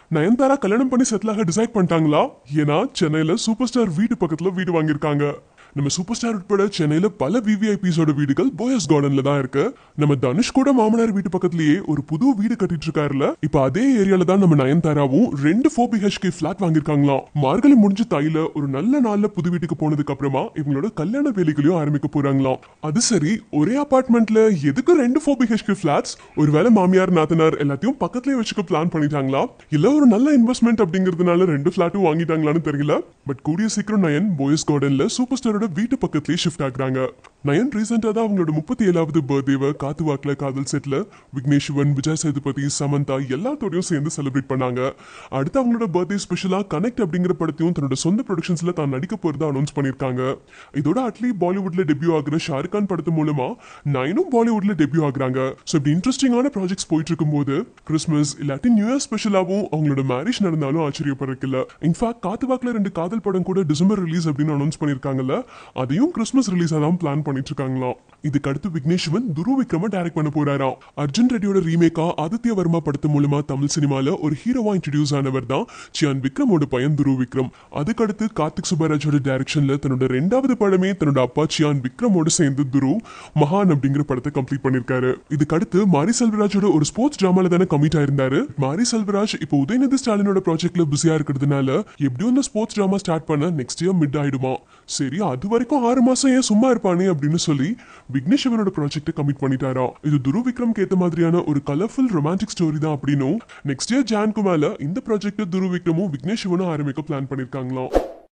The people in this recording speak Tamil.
நயன்தாரா கல்யாணம் பண்ணி செட்டில் ஆக டிசைட் பண்ணிட்டாங்களா ஏன்னா சென்னையில சூப்பர் ஸ்டார் வீட்டு பக்கத்துல வீடு வாங்கியிருக்காங்க நம்ம சூப்பர் ஸ்டார் உட்பட சென்னையில பல விவிஐபிஸோட வீடுகள் போயஸ் கார்டன்ல தான் இருக்கு நம்ம தனுஷ் கூட மாமனார் வீட்டு பக்கத்துலயே ஒரு புது வீடு கட்டிட்டு இருக்காருல இப்ப அதே ஏரியால தான் நம்ம நயன்தாராவும் ரெண்டு ஃபோர் பிஹெச்கே பிளாட் வாங்கியிருக்காங்களாம் மார்கழி முடிஞ்ச தையில ஒரு நல்ல நாள்ல புது வீட்டுக்கு போனதுக்கு அப்புறமா இவங்களோட கல்யாண வேலைகளையும் ஆரம்பிக்க போறாங்களாம் அது சரி ஒரே அபார்ட்மெண்ட்ல எதுக்கு ரெண்டு ஃபோர் பிஹெச்கே பிளாட்ஸ் ஒருவேளை மாமியார் நாத்தனார் எல்லாத்தையும் பக்கத்துலயே வச்சுக்க பிளான் பண்ணிட்டாங்களா இல்ல ஒரு நல்ல இன்வெஸ்ட்மெண்ட் அப்படிங்கிறதுனால ரெண்டு பிளாட்டும் வாங்கிட்டாங்களான்னு தெரியல பட் கூடிய சீக்கிரம் நயன் போயஸ் கார்டன்ல சூப்பர் ஸ்டாரோட வீட்டு பக்கத்துலயே ஷிஃப்ட் ஆகுறாங்க நயன் ரீசெண்டா தான் அவங்களோட முப்பத்தி ஏழாவது பர்த்டேவை காத்து வாக்குல காதல் செட்ல விக்னேஷ்வன் விஜய் சேதுபதி சமந்தா எல்லாத்தோடையும் சேர்ந்து செலிப்ரேட் பண்ணாங்க அடுத்து அவங்களோட பர்த்டே ஸ்பெஷலா கனெக்ட் அப்படிங்கிற படத்தையும் தன்னோட சொந்த ப்ரொடக்ஷன்ஸ்ல தான் நடிக்க போறதா அனௌன்ஸ் பண்ணிருக்காங்க இதோட அட்லி பாலிவுட்ல டெபியூ ஆகுற ஷாருக் கான் படத்து மூலமா நயனும் பாலிவுட்ல டெபியூ ஆகுறாங்க ஸோ இப்படி இன்ட்ரெஸ்டிங்கான ப்ராஜெக்ட்ஸ் போயிட்டு இருக்கும்போது கிறிஸ்மஸ் இல்லாட்டி நியூ இயர் ஸ்பெஷலாவும் அவங்களோட மேரேஜ் நடந்தாலும் ஆச்சரியப்படுறதுல இன்ஃபேக்ட் காத்து வாக்குல ரெண்டு காதல் படம் கூட டிசம்பர் ரிலீஸ் அப்படின்னு அனௌன்ஸ் பண்ணிருக்காங்கல்ல அதையும் கிறிஸ்மஸ் ரிலீஸா தான் பிளான் பண்ணிட்டு இருக்காங்களாம் இதுக்கு அடுத்து விக்னேஷ்வன் துரு விக்ரம டைரக்ட் பண்ண போறாராம் அர்ஜுன் ரெட்டியோட ரீமேக்கா ஆதித்ய வர்மா படத்து மூலமா தமிழ் சினிமால ஒரு ஹீரோவா இன்ட்ரடியூஸ் ஆனவர் தான் சியான் விக்ரமோட பையன் துரு விக்ரம் அதுக்கடுத்து கார்த்திக் சுப்பராஜோட டைரக்ஷன்ல தன்னோட ரெண்டாவது படமே தன்னோட அப்பா சியான் விக்ரமோட சேர்ந்து துரு மகான் அப்படிங்கிற படத்தை கம்ப்ளீட் பண்ணிருக்காரு இதுக்கு அடுத்து மாரி செல்வராஜோட ஒரு ஸ்போர்ட்ஸ் டிராமால தானே கமிட் ஆயிருந்தாரு மாரி செல்வராஜ் இப்போ உதயநிதி ஸ்டாலினோட ப்ராஜெக்ட்ல பிஸியா இருக்கிறதுனால எப்படியும் இந்த ஸ்போர்ட்ஸ் டிராமா ஸ்டார்ட் பண்ண நெக்ஸ்ட் இயர் மிட் ஆயிடுமா சரி அது வரைக்கும் ஆறு மாசம் ஏன் சும்மா இருப்பானே அப்படின்னு சொல்லி விக்னேஷ் அவரோட ப்ராஜெக்ட்டை கமிட் பண்ணிட்டாரா இது துரு விக்ரம் ஏத்த மாதிரியான ஒரு கலர்ஃபுல் ரொமான்டிக் ஸ்டோரி தான் அப்படின்னும் நெக்ஸ்ட் இயர் ஜான்க்கு மேல இந்த ப்ராஜெக்ட் துரு விக்ரமும் விக்னேஷ் சிவனும் ஆரம்பிக்க பிளான் பண்ணிருக்காங்களாம்